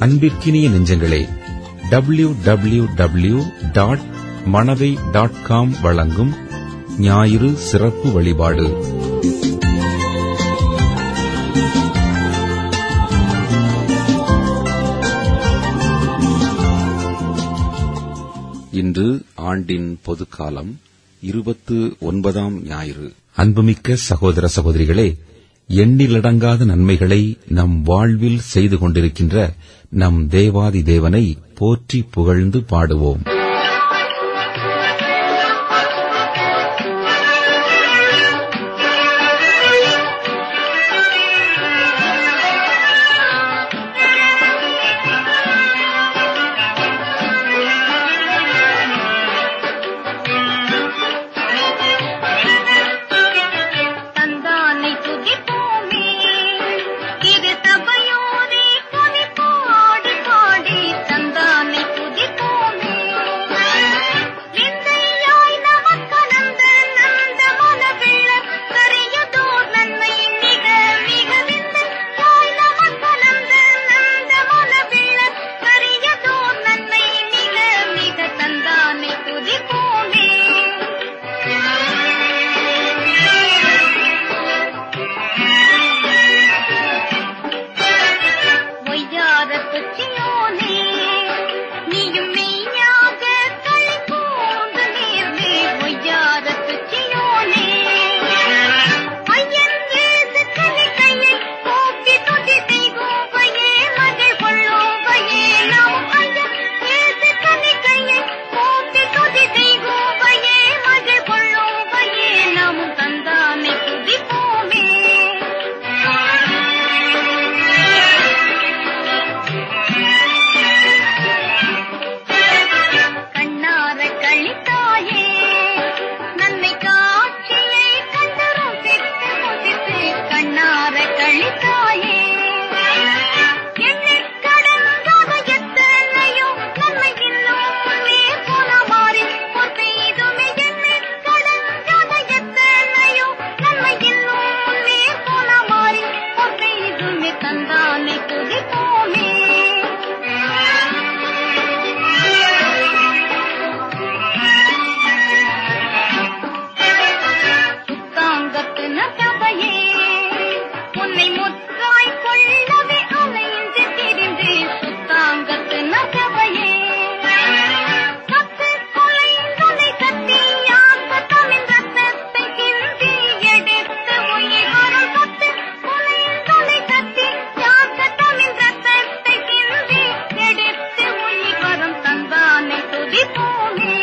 அன்பிற்கினிய நெஞ்சங்களே W W W dot Manavai dot com வழங்கும் ஞாயிறு சிறப்பு வழிபாடு இன்று ஆண்டின் பொதுக்காலம் இருபத்து ஒன்பதாம் ஞாயிறு அன்புமிக்க சகோதர சகோதரிகளே எண்ணிலடங்காத நன்மைகளை நம் வாழ்வில் செய்து கொண்டிருக்கின்ற நம் தேவாதி தேவனை போற்றி புகழ்ந்து பாடுவோம் தந்தானை துதிப்போமே இது சபையோரே துதி பாடி பாடி தந்தானை துதிப்போமே விந்தையாய் நமக்கலந்த நந்த மனவெள்ள கரையதோர் நன்மை மிக மிக விந்தையாய் நமக்கலந்த நந்த மனவெள்ள கரையதோர் நன்மை மிக மிக தந்தானை துதிப்போமே ஒய்யார துச்சியோனே நீயும் மெய்யாக களி கூர்ந்து நேர்வே ஒய்யார துச்சியோனே ஐயன் ஏது கனி கையை கோப்பி துதி செய்கோவையே மகள் கொள்ளோவையே நாம் ஐயன் ஏது கனி கையை கோப்பி துதி செய்கோவையே மகள் கொள்ளோவையே நாம் தந்தானை துதிப்போமே கண்ணார கழித்தாயே நன்மை காட்சியை கண்டரும் சித்து முதித்து கண்ணார கழித்தாயே எண்ணிற் கடந்தாத எத்தனையோ நன்மை இன்னும் முன்னே போன மாறி ஒரு பெய்துமே எண்ணிற் கடந்தாத எத்தனையோ நன்மை இன்னும் முன்னே போன மாறி ஒரு பெய்துமே தந்தானை துதிப்போமே சுத்தாங்கத்து நசபையே உன்னை முற்றாய் கொள்ளவே அலைந்து திரிந்து சுத்தாங்கத்து நசபையே கத்து கொலைந்தனை கத்தியாக்க தமிழ் ரத்தத்தை கிண்டி எடுத்து உயிர் வரும் கத்து கொலைந்தனை கத்தியாக்க தமிழ் ரத்தத்தை கிண்டி எடுத்து உயிர் வரும் தந்தானை துதிப்போமே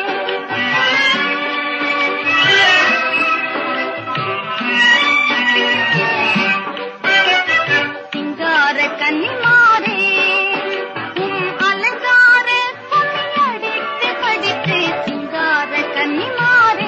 சிங்கார கன்னிமாரே உம் அலங்கார பொன்னியடித்து படித்து சிங்கார கன்னிமாரே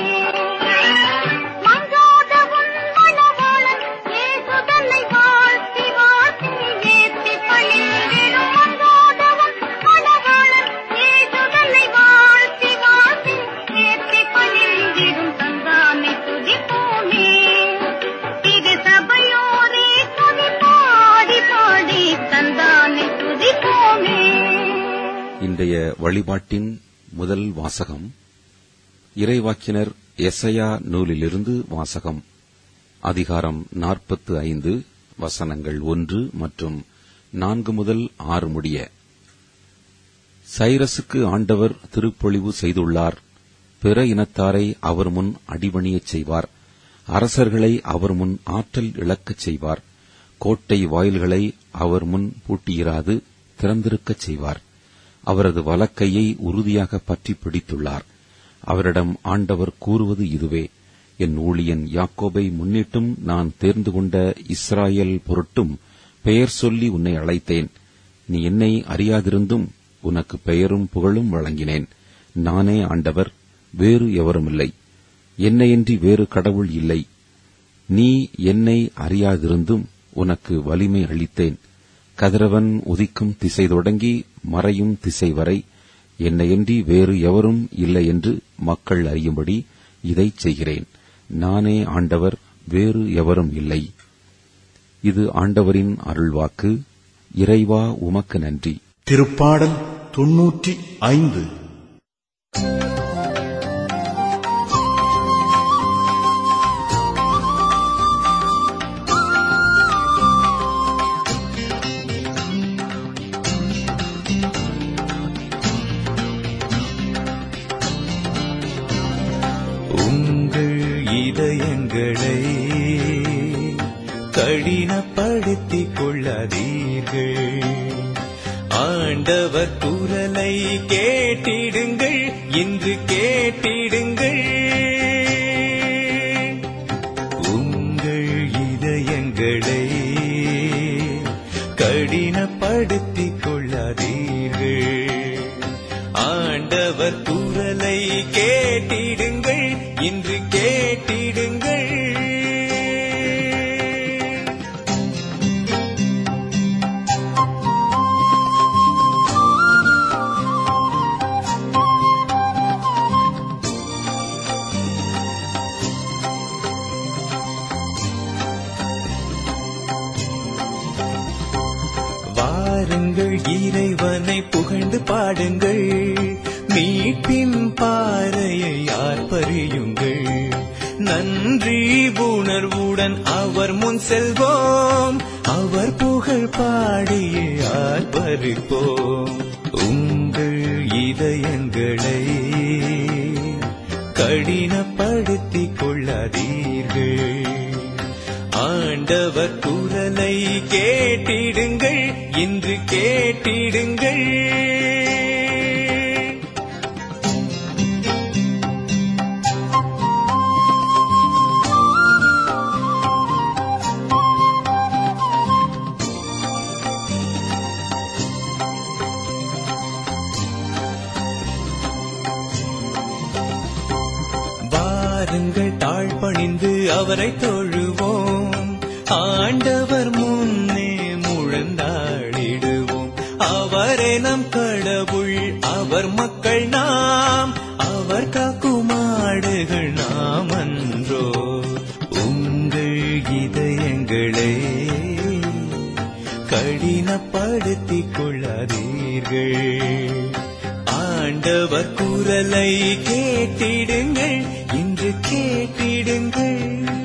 மங்காத உன் மணவாளன் ஏசுதன்னை வாழ்த்தி வாழ்த்தி ஏத்தி பணிந்திடும் மங்காத உன் மணவாளன் ஏசுதன்னை வாழ்த்தி வாழ்த்தி ஏத்தி பணிந்திடும் தந்தானை துதிப்போமே இது சபையோரே துதி பாடி பாடி தந்தானை துதிப்போமே இன்றைய வழிபாட்டின் முதல் வாசகம் இறைவாக்கினர் எசையா நூலிலிருந்து வாசகம் அதிகாரம் நாற்பத்து ஐந்து வசனங்கள் ஒன்று மற்றும் நான்கு முதல் ஆறு முடிய சைரசுக்கு ஆண்டவர் திருப்பொழிவு செய்துள்ளார் பிற இனத்தாரை அவர் முன் அடிபணியச் செய்வார் அரசர்களை அவர் முன் ஆற்றல் இழக்கச் செய்வார் கோட்டை வாயில்களை அவர் முன் பூட்டியிராது திறந்திருக்கச் செய்வார் அவரது வலக்கையை உறுதியாக பற்றி பிடித்துள்ளார் அவரிடம் ஆண்டவர் கூறுவது இதுவே என் ஊழியன் யாக்கோபை முன்னிட்டும் நான் தேர்ந்து கொண்ட இஸ்ராயேல் பொருட்டும் பெயர் சொல்லி உன்னை அழைத்தேன் நீ என்னை அறியாதிருந்தும் உனக்கு பெயரும் புகழும் வழங்கினேன் நானே ஆண்டவர் வேறு எவருமில்லை என்னையன்றி வேறு கடவுள் இல்லை நீ என்னை அறியாதிருந்தும் உனக்கு வலிமை அளித்தேன் கதிரவன் உதிக்கும் திசை தொடங்கி மறையும் திசை வரை என்னையன்றி வேறு எவரும் இல்லை என்று மக்கள் அறியும்படி இதைச் செய்கிறேன் நானே ஆண்டவர் வேறு எவரும் இல்லை இது ஆண்டவரின் அருள்வாக்கு இறைவா உமக்கு நன்றி திருப்பாடல் தொன்னூற்றி ஐந்து உங்கள் இதயங்களை கடினப்படுத்திக் கொள்ளாதீர்கள் ஆண்டவர் குரலை கேட்டிடுங்கள் இன்று கேட்டிடுங்கள் உங்கள் இதயங்களை கடினப்படுத்திக் கொள்ளாதீர்கள் ஆண்டவர் குரலை கேட்டிடுங்கள் இன்று கேட்டிடுங்கள் வாருங்கள் இறைவனை புகழ்ந்து பாடுங்கள் மீட்பின் பாறையை ஆர்ப்பரியுங்கள் நன்றி உணர்வுடன் அவர் முன் செல்வோம் அவர் புகழ் பாடியே ஆர்ப்பரிப்போம் உங்கள் இதயங்களை கடினப்படுத்திக் கொள்ளாதீர்கள் ஆண்டவர் குரலை கேட்டிடுங்கள் இன்று கேட்டிடுங்கள் வாருங்கள் தாழ்பணிந்து அவரை தொழுவோம் ஆண்டவர் முன்னே முழந்தாடிடுவோம் அவரே நம் கடவுள் அவர் மக்கள் நாம் அவர் காக்குமாடுகள் நாம் அன்றோ உங்கள் இதயங்களே கடினப்படுத்திக் கொள்ளாதீர்கள் ஆண்டவர் குரலை கேட்டிடுங்கள் இன்று கேட்டிடுங்கள்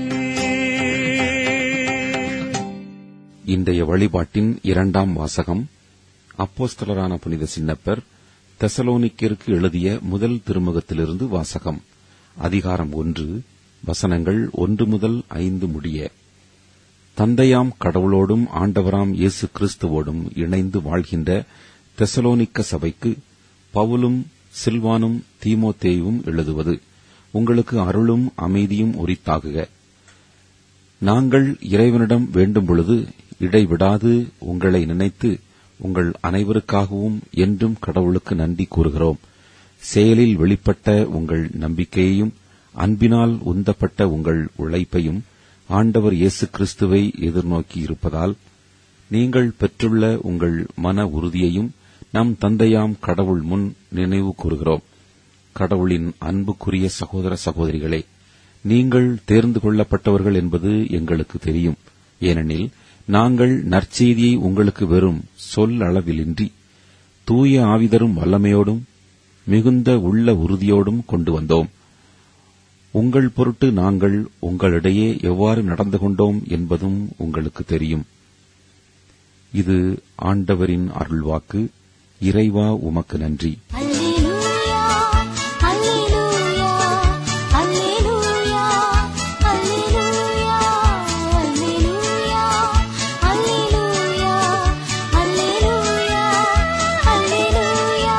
இன்றைய வழிபாட்டின் இரண்டாம் வாசகம் அப்போஸ்தலரான புனித சின்னப்பர் தெசலோனிக்கிற்கு எழுதிய முதல் திருமுகத்திலிருந்து வாசகம் அதிகாரம் ஒன்று வசனங்கள் ஒன்று முதல் ஐந்து முடிய தந்தையாம் கடவுளோடும் ஆண்டவராம் இயேசு கிறிஸ்துவோடும் இணைந்து வாழ்கின்ற தெசலோனிக்க சபைக்கு பவுலும் சில்வானும் தீமோத்தேயும் எழுதுவது உங்களுக்கு அருளும் அமைதியும் உரித்தாகுக நாங்கள் இறைவனிடம் வேண்டும் பொழுது இடைவிடாது உங்களை நினைத்து உங்கள் அனைவருக்காகவும் என்றும் கடவுளுக்கு நன்றி கூறுகிறோம் செயலில் வெளிப்பட்ட உங்கள் நம்பிக்கையையும் அன்பினால் உந்தப்பட்ட உங்கள் உழைப்பையும் ஆண்டவர் இயேசு கிறிஸ்துவை எதிர்நோக்கி இருப்பதால் நீங்கள் பெற்றுள்ள உங்கள் மன உறுதியையும் நம் தந்தையாம் கடவுள் முன் நினைவு கூறுகிறோம் கடவுளின் அன்புக்குரிய சகோதர சகோதரிகளே நீங்கள் தேர்ந்து கொள்ளப்பட்டவர்கள் என்பது எங்களுக்கு தெரியும் ஏனெனில் நாங்கள் நற்செய்தியை உங்களுக்கு வெறும் சொல் அளவிலின்றி தூய ஆவிதரும் வல்லமையோடும் மிகுந்த உள்ள உறுதியோடும் கொண்டு வந்தோம் உங்கள் பொருட்டு நாங்கள் உங்களிடையே எவ்வாறு நடந்து கொண்டோம் என்பதும் உங்களுக்கு தெரியும் இது ஆண்டவரின் அருள்வாக்கு இறைவா உமக்கு நன்றி அல்லேலூயா அல்லேலூயா அல்லேலூயா அல்லேலூயா அல்லேலூயா அல்லேலூயா அல்லேலூயா அல்லேலூயா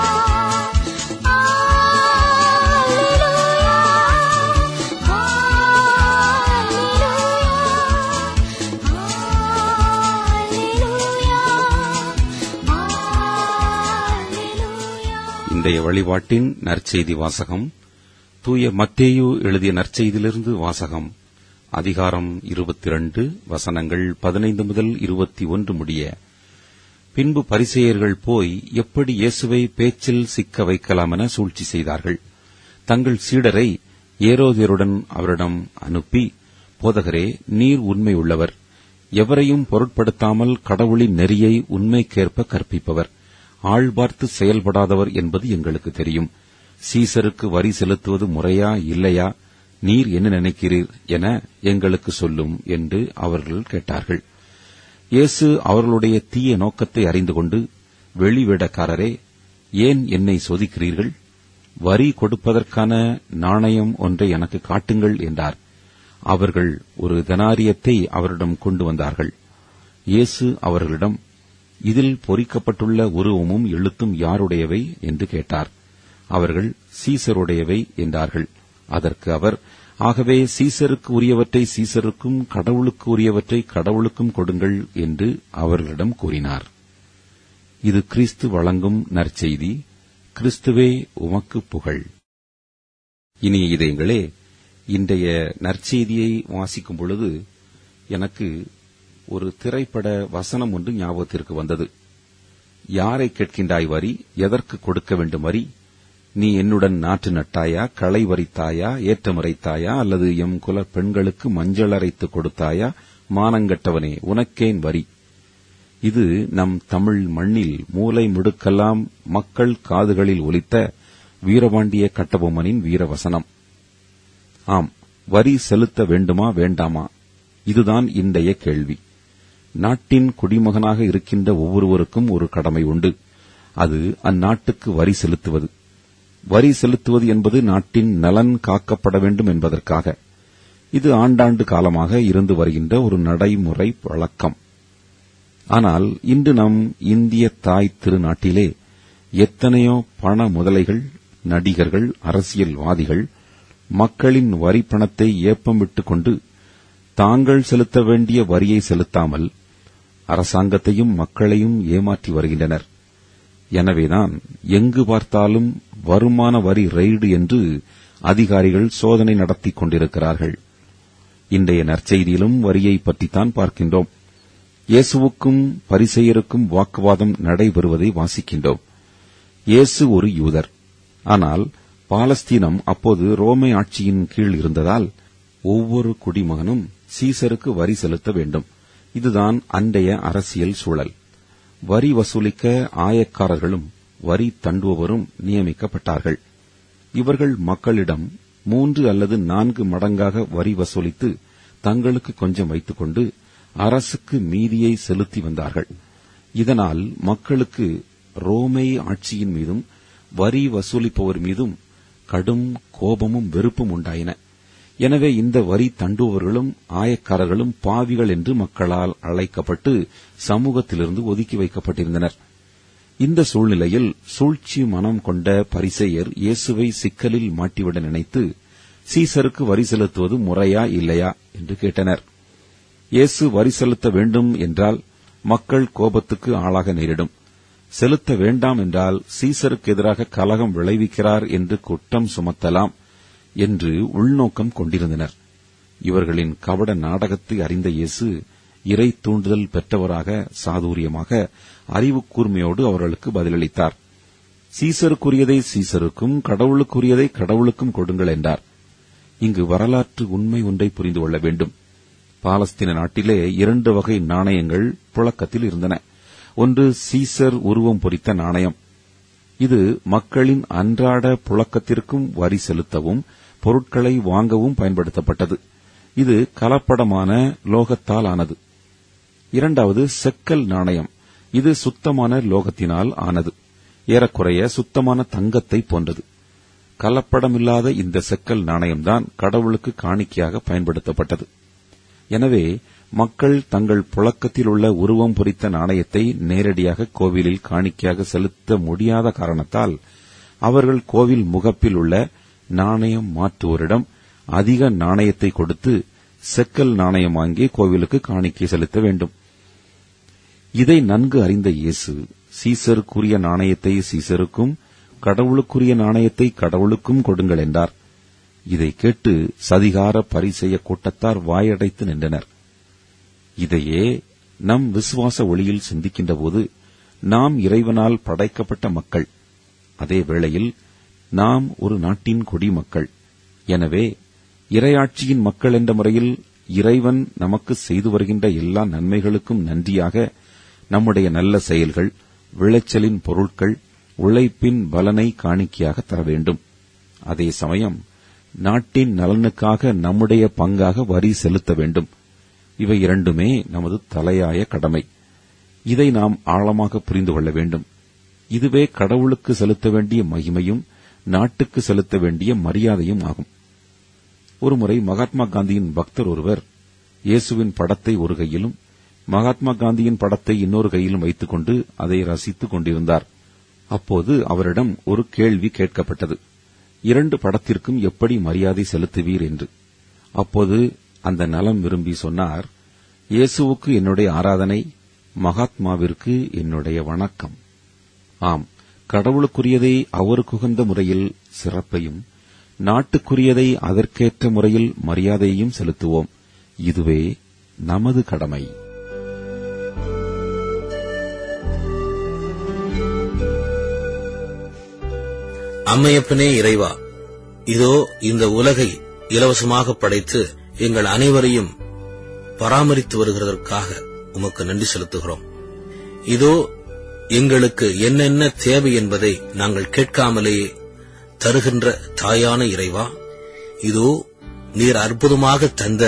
இன்றைய வழிபாட்டின் நற்செய்தி வாசகம் தூய மத்தேயு எழுதிய நற்செய்தியிலிருந்து வாசகம் அதிகாரம் இருபத்தி இரண்டு வசனங்கள் பதினைந்து முதல் இருபத்தி ஒன்று முடிய பின்பு பரிசேயர்கள் போய் எப்படி இயேசுவை பேச்சில் சிக்க வைக்கலாம் என சூழ்ச்சி செய்தார்கள் தங்கள் சீடரை ஏரோதியருடன் அவரிடம் அனுப்பி போதகரே நீர் உண்மை உள்ளவர் எவரையும் பொருட்படுத்தாமல் கடவுளின் நெறியை உண்மைக்கேற்ப கற்பிப்பவர் ஆள்பார்த்து செயல்படாதவர் என்பது எங்களுக்கு தெரியும் சீசருக்கு வரி செலுத்துவது முறையா இல்லையா நீர் என்ன நினைக்கிறீர் என எங்களுக்கு சொல்லும் என்று அவர்கள் கேட்டார்கள் இயேசு அவர்களுடைய தீய நோக்கத்தை அறிந்து கொண்டு வெளிவேடக்காரரே ஏன் என்னை சோதிக்கிறீர்கள் வரி கொடுப்பதற்கான நாணயம் ஒன்றை எனக்கு காட்டுங்கள் என்றார் அவர்கள் ஒரு தனாரியத்தை அவரிடம் கொண்டு வந்தார்கள் இயேசு அவர்களிடம் இதில் பொறிக்கப்பட்டுள்ள உருவமும் எழுத்தும் யாருடையவை என்று கேட்டார் அவர்கள் சீசருடையவை என்றார்கள் அதற்கு அவர் ஆகவே சீசருக்கு உரியவற்றை சீசருக்கும் கடவுளுக்கு உரியவற்றை கடவுளுக்கும் கொடுங்கள் என்று அவர்களிடம் கூறினார் இது கிறிஸ்து வழங்கும் நற்செய்தி கிறிஸ்துவே உமக்கு புகழ் இனிய இதயங்களே இன்றைய நற்செய்தியை வாசிக்கும் பொழுது எனக்கு ஒரு திரைப்பட வசனம் ஒன்று ஞாபகத்திற்கு வந்தது யாரை கேட்கின்றாய் வரி எதற்கு கொடுக்க வேண்டும் வரி நீ என்னுடன் நாற்று நட்டாயா களை வரித்தாயா ஏற்றமறைத்தாயா அல்லது எம் குல பெண்களுக்கு மஞ்சள் அரைத்து கொடுத்தாயா மானங்கட்டவனே உனக்கேன் வரி இது நம் தமிழ் மண்ணில் மூலை முடுக்கெல்லாம் மக்கள் காதுகளில் ஒலித்த வீரபாண்டிய கட்டபொம்மனின் வீரவசனம் ஆம் வரி செலுத்த வேண்டுமா வேண்டாமா இதுதான் இன்றைய கேள்வி நாட்டின் குடிமகனாக இருக்கின்ற ஒவ்வொருவருக்கும் ஒரு கடமை உண்டு அது அந்நாட்டுக்கு வரி செலுத்துவது வரி செலுத்துவது என்பது நாட்டின் நலன் காக்கப்பட வேண்டும் என்பதற்காக இது ஆண்டாண்டு காலமாக இருந்து வருகின்ற ஒரு நடைமுறை வழக்கம் ஆனால் இன்று நம் இந்திய தாய் திருநாட்டிலே எத்தனையோ பண முதலைகள் நடிகர்கள் அரசியல்வாதிகள் மக்களின் வரி பணத்தை ஏப்பம் விட்டுக் கொண்டு தாங்கள் செலுத்த வேண்டிய வரியை செலுத்தாமல் அரசாங்கத்தையும் மக்களையும் ஏமாற்றி வருகின்றனர் எனவேதான் எங்கு பார்த்தாலும் வருமான வரி ரெய்டு என்று அதிகாரிகள் சோதனை நடத்திக் கொண்டிருக்கிறார்கள் இன்றைய நற்செய்தியிலும் வரியை பற்றித்தான் பார்க்கின்றோம் இயேசுவுக்கும் பரிசெயருக்கும் வாக்குவாதம் நடைபெறுவதை வாசிக்கின்றோம் இயேசு ஒரு யூதர் ஆனால் பாலஸ்தீனம் அப்போது ரோமை ஆட்சியின் கீழ் இருந்ததால் ஒவ்வொரு குடிமகனும் சீசருக்கு வரி செலுத்த வேண்டும் இதுதான் அன்றைய அரசியல் சூழல் வரி வசூலிக்க ஆயக்காரர்களும் வரி தண்டுபவரும் நியமிக்கப்பட்டார்கள் இவர்கள் மக்களிடம் மூன்று அல்லது நான்கு மடங்காக வரி வசூலித்து தங்களுக்கு கொஞ்சம் வைத்துக்கொண்டு அரசுக்கு மீதியை செலுத்தி வந்தார்கள் இதனால் மக்களுக்கு ரோமை ஆட்சியின் மீதும் வரி வசூலிப்பவர் மீதும் கடும் கோபமும் வெறுப்பும் உண்டாயின எனவே இந்த வரி தண்டுபவர்களும் ஆயக்காரர்களும் பாவிகள் என்று மக்களால் அழைக்கப்பட்டு சமூகத்திலிருந்து ஒதுக்கி வைக்கப்பட்டிருந்தனர் இந்த சூழ்நிலையில் சூழ்ச்சி மனம் கொண்ட பரிசெயர் இயேசுவை சிக்கலில் மாட்டிவிட நினைத்து சீசருக்கு வரி செலுத்துவது முறையா இல்லையா என்று கேட்டனர் இயேசு வரி செலுத்த வேண்டும் என்றால் மக்கள் கோபத்துக்கு ஆளாக நேரிடும் செலுத்த வேண்டாம் என்றால் சீசருக்கு எதிராக கலகம் விளைவிக்கிறார் என்று குற்றம் சுமத்தலாம் என்று உள்நோக்கம் கொண்டிருந்தனர் இவர்களின் கபட நாடகத்தை அறிந்த இயேசு இறை தூண்டுதல் பெற்றவராக சாதுரியமாக அறிவு கூர்மையோடு அவர்களுக்கு பதிலளித்தார் சீசருக்குரியதை சீசருக்கும் கடவுளுக்குரியதை கடவுளுக்கும் கொடுங்கள் என்றார் இங்கு வரலாற்று உண்மை ஒன்றை புரிந்து கொள்ள வேண்டும் பாலஸ்தீன நாட்டிலே இரண்டு வகை நாணயங்கள் புழக்கத்தில் இருந்தன ஒன்று சீசர் உருவம் பொறித்த நாணயம் இது மக்களின் அன்றாட புழக்கத்திற்கும் வரி செலுத்தவும் பொருட்களை வாங்கவும் பயன்படுத்தப்பட்டது இது கலப்படமான லோகத்தால் ஆனது இரண்டாவது செக்கல் நாணயம் இது சுத்தமான லோகத்தினால் ஆனது ஏறக்குறைய சுத்தமான தங்கத்தை போன்றது கலப்படமில்லாத இந்த செக்கல் நாணயம்தான் கடவுளுக்கு காணிக்கையாக பயன்படுத்தப்பட்டது எனவே மக்கள் தங்கள் புழக்கத்தில் உள்ள உருவம் பொறித்த நாணயத்தை நேரடியாக கோவிலில் காணிக்கையாக செலுத்த முடியாத காரணத்தால் அவர்கள் கோவில் முகப்பில் உள்ள நாணயம் மாற்றுவோரிடம் அதிக நாணயத்தை கொடுத்து செக்கல் நாணயம் வாங்கி கோவிலுக்கு காணிக்கை செலுத்த வேண்டும் இதை நன்கு அறிந்த இயேசு சீசருக்குரிய நாணயத்தை சீசருக்கும் கடவுளுக்குரிய நாணயத்தை கடவுளுக்கும் கொடுங்கள் என்றார் இதை கேட்டு சதிகார பரிசெய்ய கூட்டத்தார் வாயடைத்து நின்றனர் இதையே நம் விசுவாச ஒளியில் சிந்திக்கின்றபோது நாம் இறைவனால் படைக்கப்பட்ட மக்கள் அதே வேளையில் நாம் ஒரு நாட்டின் குடிமக்கள் எனவே இரையாட்சியின் மக்கள் என்ற முறையில் இறைவன் நமக்கு செய்து வருகின்ற எல்லா நன்மைகளுக்கும் நன்றியாக நம்முடைய நல்ல செயல்கள் விளைச்சலின் பொருட்கள் உழைப்பின் பலனை காணிக்கையாக தர வேண்டும் அதே சமயம் நாட்டின் நலனுக்காக நம்முடைய பங்காக வரி செலுத்த வேண்டும் இவை இரண்டுமே நமது தலையாய கடமை இதை நாம் ஆழமாக புரிந்து கொள்ள வேண்டும் இதுவே கடவுளுக்கு செலுத்த வேண்டிய மகிமையும் நாட்டுக்கு செலுத்த வேண்டிய மரியாதையும் ஆகும் ஒருமுறை மகாத்மா காந்தியின் பக்தர் ஒருவர் இயேசுவின் படத்தை ஒரு கையிலும் மகாத்மா காந்தியின் படத்தை இன்னொரு கையிலும் வைத்துக் கொண்டு அதை ரசித்துக் கொண்டிருந்தார் அப்போது அவரிடம் ஒரு கேள்வி கேட்கப்பட்டது இரண்டு படத்திற்கும் எப்படி மரியாதை செலுத்துவீர் என்று அப்போது அந்த நலம் விரும்பி சொன்னார் இயேசுவுக்கு என்னுடைய ஆராதனை மகாத்மாவிற்கு என்னுடைய வணக்கம் ஆம் கடவுளுக்குரியதை அவருக்குகந்த முறையில் சிறப்பையும் நாட்டுக்குரியதை அதற்கேற்ற முறையில் மரியாதையையும் செலுத்துவோம் இதுவே நமது கடமை அம்மையப்பனே இறைவா இதோ இந்த உலகை இலவசமாக படைத்து எங்கள் அனைவரையும் பராமரித்து வருகிறதற்காக உமக்கு நன்றி செலுத்துகிறோம் இதோ எங்களுக்கு என்னென்ன தேவை என்பதை நாங்கள் கேட்காமலேயே தருகின்ற தாயான இறைவா இதோ நீர் அற்புதமாக தந்த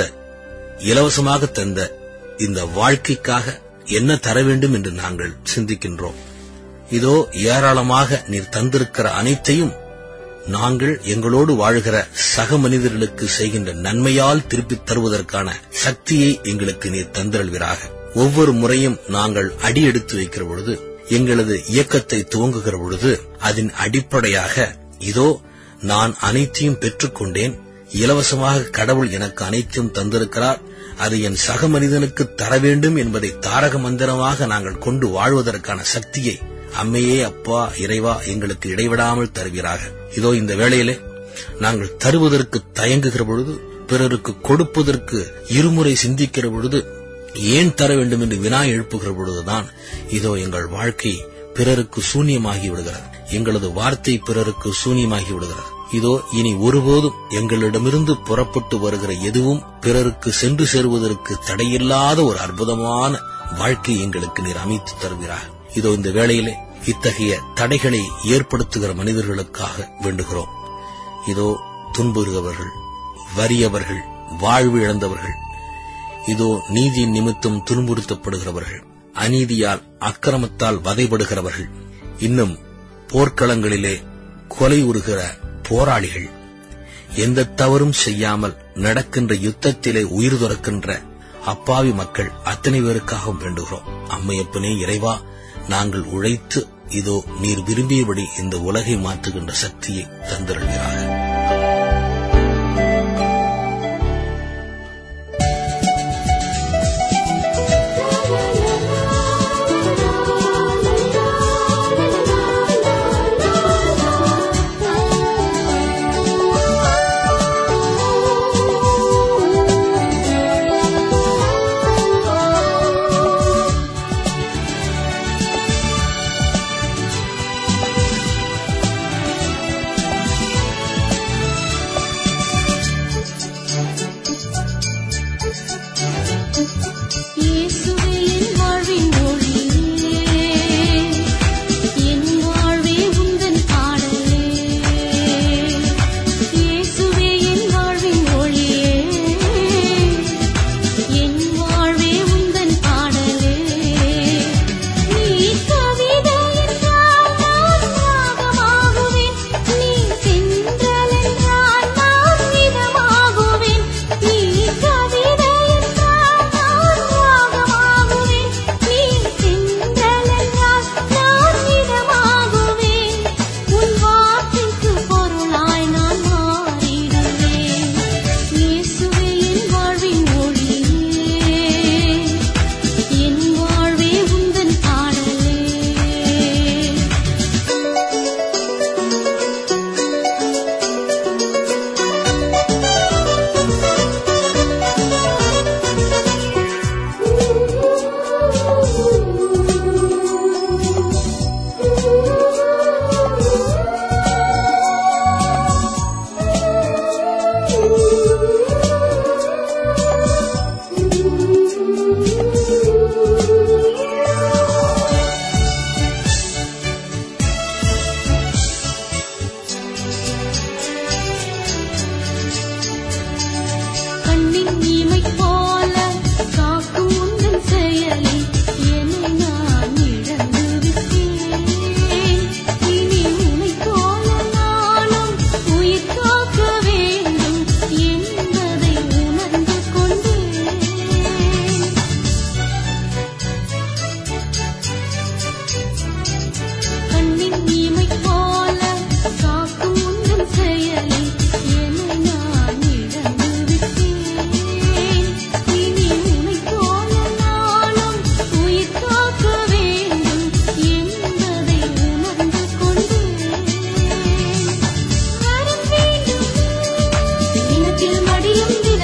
இலவசமாக தந்த இந்த வாழ்க்கைக்காக என்ன தர வேண்டும் என்று நாங்கள் சிந்திக்கின்றோம் இதோ ஏராளமாக நீர் தந்திருக்கிற அனைத்தையும் நாங்கள் எங்களோடு வாழ்கிற சக மனிதர்களுக்கு செய்கின்ற நன்மையால் திருப்பித் தருவதற்கான சக்தியை எங்களுக்கு நீர் தந்திரல்வீராக ஒவ்வொரு முறையும் நாங்கள் அடி எடுத்து வைக்கிற பொழுது எங்களது இயக்கத்தை துவங்குகிற பொழுது அதன் அடிப்படையாக இதோ நான் அனைத்தையும் பெற்றுக்கொண்டேன் இலவசமாக கடவுள் எனக்கு அனைத்தையும் தந்திருக்கிறார் அது என் சக மனிதனுக்கு தர வேண்டும் என்பதை தாரக மந்திரமாக நாங்கள் கொண்டு வாழ்வதற்கான சக்தியை அம்மையே அப்பா இறைவா எங்களுக்கு இடைவிடாமல் தருவீராக இதோ இந்த வேளையிலே நாங்கள் தருவதற்கு தயங்குகிற பொழுது பிறருக்கு கொடுப்பதற்கு இருமுறை சிந்திக்கிற பொழுது ஏன் தர வேண்டும் என்று வினா எழுப்புகிற பொழுதுதான் இதோ எங்கள் வாழ்க்கை பிறருக்கு சூன்யமாகி விடுகிறது எங்களது வார்த்தை பிறருக்கு சூன்யமாகி விடுகிறது இதோ இனி ஒருபோதும் எங்களிடமிருந்து புறப்பட்டு வருகிற எதுவும் பிறருக்கு சென்று சேருவதற்கு தடையில்லாத ஒரு அற்புதமான வாழ்க்கை எங்களுக்கு நீர் அமைத்து தருகிறார் இதோ இந்த வேளையிலே இத்தகைய தடைகளை ஏற்படுத்துகிற மனிதர்களுக்காக வேண்டுகிறோம் இதோ துன்புறுகிறவர்கள் வறியவர்கள் வாழ்வு இழந்தவர்கள் இதோ நீதியின் நிமித்தம் துன்புறுத்தப்படுகிறவர்கள் அநீதியால் அக்கிரமத்தால் வதைபடுகிறவர்கள் இன்னும் போர்க்களங்களிலே கொலை உறுகிற போராளிகள் எந்த தவறும் செய்யாமல் நடக்கின்ற யுத்தத்திலே உயிர் துறக்கின்ற அப்பாவி மக்கள் அத்தனை பேருக்காகவும் வேண்டுகிறோம் அம்மையப்பனே இறைவா நாங்கள் உழைத்து இதோ நீர் விரும்பியபடி இந்த உலகை மாற்றுகின்ற சக்தியை தந்திருக்கிறார்கள்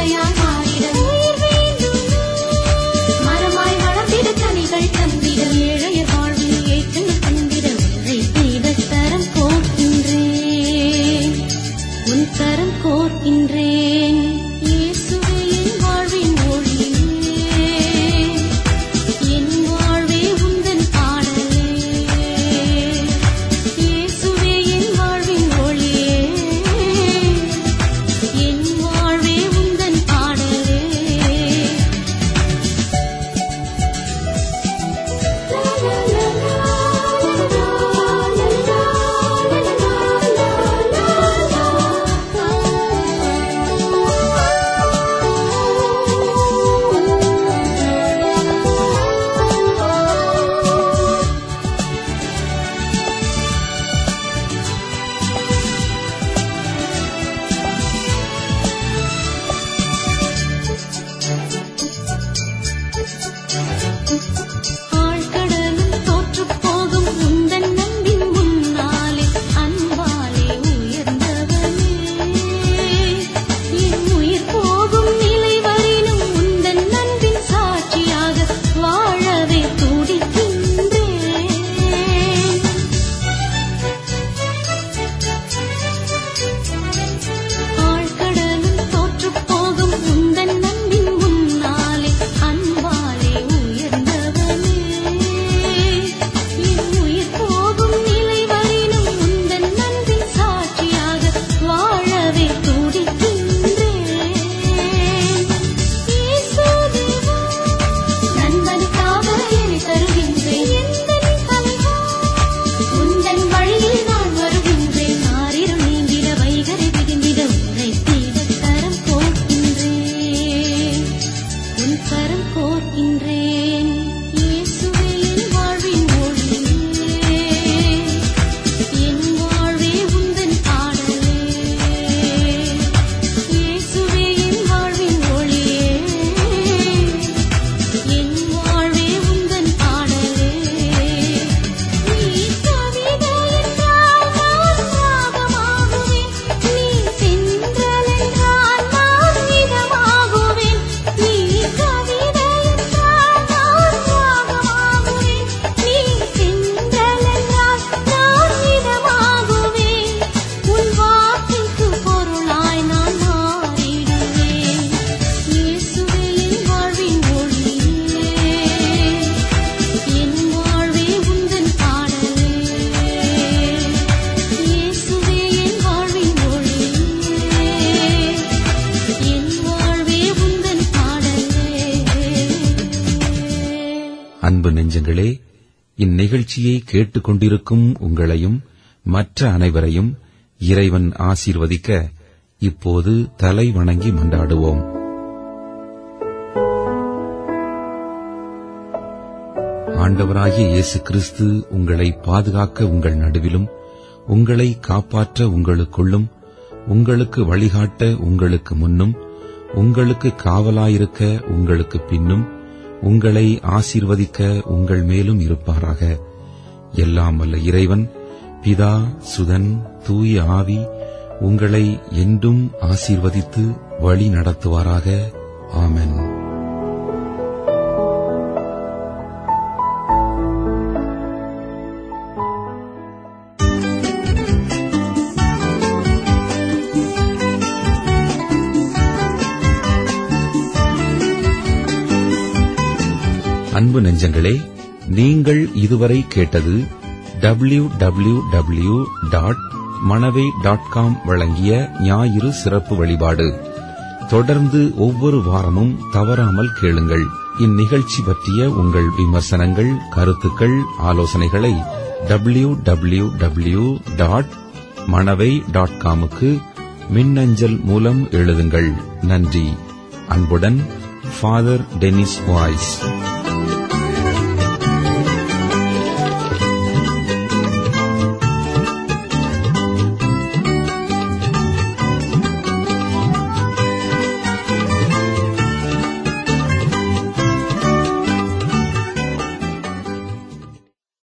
இலையாய் மாறிட உயிர் வேண்டும் மரமாய் வளர்ந்திட கனிகள் தந்திட ஏழையர் வாழ்வில் ஏற்றங்கள் தந்திட உழைத்திட தரம் கோர்க்கின்றேன் உன் கரம் கோர்க்கின்றேன் இயேசுவே என் வாழ்வின் ஒளியே என் வாழ்வே உந்தன் பாடலே இயேசுவே என் வாழ்வின் ஒளியே என் வாழ்வே உந்தன் பாடலே ஆழ்கடலும் தோற்றுப் போகும் உந்தன் அன்பின் முன்னாலே அன்பாலே உயர்ந்தவனே என் உயிர் போகும் நிலை வரினும் உந்தன் அன்பின் சாட்சியாக வாழவே துடிக்கின்றேன் ஆழ்கடலும் தோற்றுப் போகும் உந்தன் அன்பின் முன்னாலே அன்பாலே உயர்ந்தவனே என் உயிர் போகும் நிலை வரினும் உந்தன் அன்பின் சாட்சியாக வாழவே துடிக்கின்றேன் இயேசுதேவா, நண்பனுக்காக என்னை தருகின்றேன் எந்தன் தலைவா உந்தன் வழியில் நான் வருகின்றேன் ஆறிரும் நீங்கிட வைகரை விடுங்கிட உன்னை தீடக் கரம் கோர்க்கின்றேன் உன் கரம் கோர்க்கின்றேன் இயேசுவே என் வாழ்வின் ஒளியே என் வாழ்வே உந்தன் பாடலே இயேசுவே என் வாழ்வின் ஒளியே என் வாழ்வே உந்தன் பாடலே நீ கவிதை என்றால் நான் ராகமாகுவேன் நீ செந்தல் என்றால் நான் இதமாகுவேன் நீ கவிதை என்றால் நான் ராகமாகுவேன் நீ செந்தல் என்றால் நான் இதமாகுவேன் உன் வார்த்தைக்கு பொருளாய் நான் மாறிடுவேன் இயேசுவே என் வாழ்வின் ஒளியே என் வாழ்வே உந்தன் பாடலே இயேசுவே என் வாழ்வின் ஒளியே என் வாழ்வே உந்தன் பாடலே அன்பு நெஞ்சங்களே இந்நிகழ்ச்சியை கேட்டுக்கொண்டிருக்கும் உங்களையும் மற்ற அனைவரையும் இறைவன் ஆசீர்வதிக்க இப்போது தலை வணங்கி மன்றாடுவோம் ஆண்டவராகிய இயேசு கிறிஸ்து உங்களை பாதுகாக்க உங்கள் நடுவிலும் உங்களை காப்பாற்ற உங்களுக்குள்ளும் உங்களுக்கு வழிகாட்ட உங்களுக்கு முன்னும் உங்களுக்கு காவலாயிருக்க உங்களுக்கு பின்னும் உங்களை ஆசீர்வதிக்க உங்கள் மேலும் இருப்பாராக எல்லாம் வல்ல இறைவன் பிதா சுதன் தூய ஆவி உங்களை என்றும் ஆசீர்வதித்து வழி நடத்துவாராக ஆமென் அன்பு நெஞ்சங்களே நீங்கள் இதுவரை கேட்டது W W W dot Manavai dot com வழங்கிய ஞாயிறு சிறப்பு வழிபாடு தொடர்ந்து ஒவ்வொரு வாரமும் தவறாமல் கேளுங்கள் இந்நிகழ்ச்சி பற்றிய உங்கள் விமர்சனங்கள் கருத்துக்கள் ஆலோசனைகளை W W W dot Manavai dot காமுக்கு மின்னஞ்சல் மூலம் எழுதுங்கள் நன்றி அன்புடன் ஃபாதர் டெனிஸ் வாய்ஸ்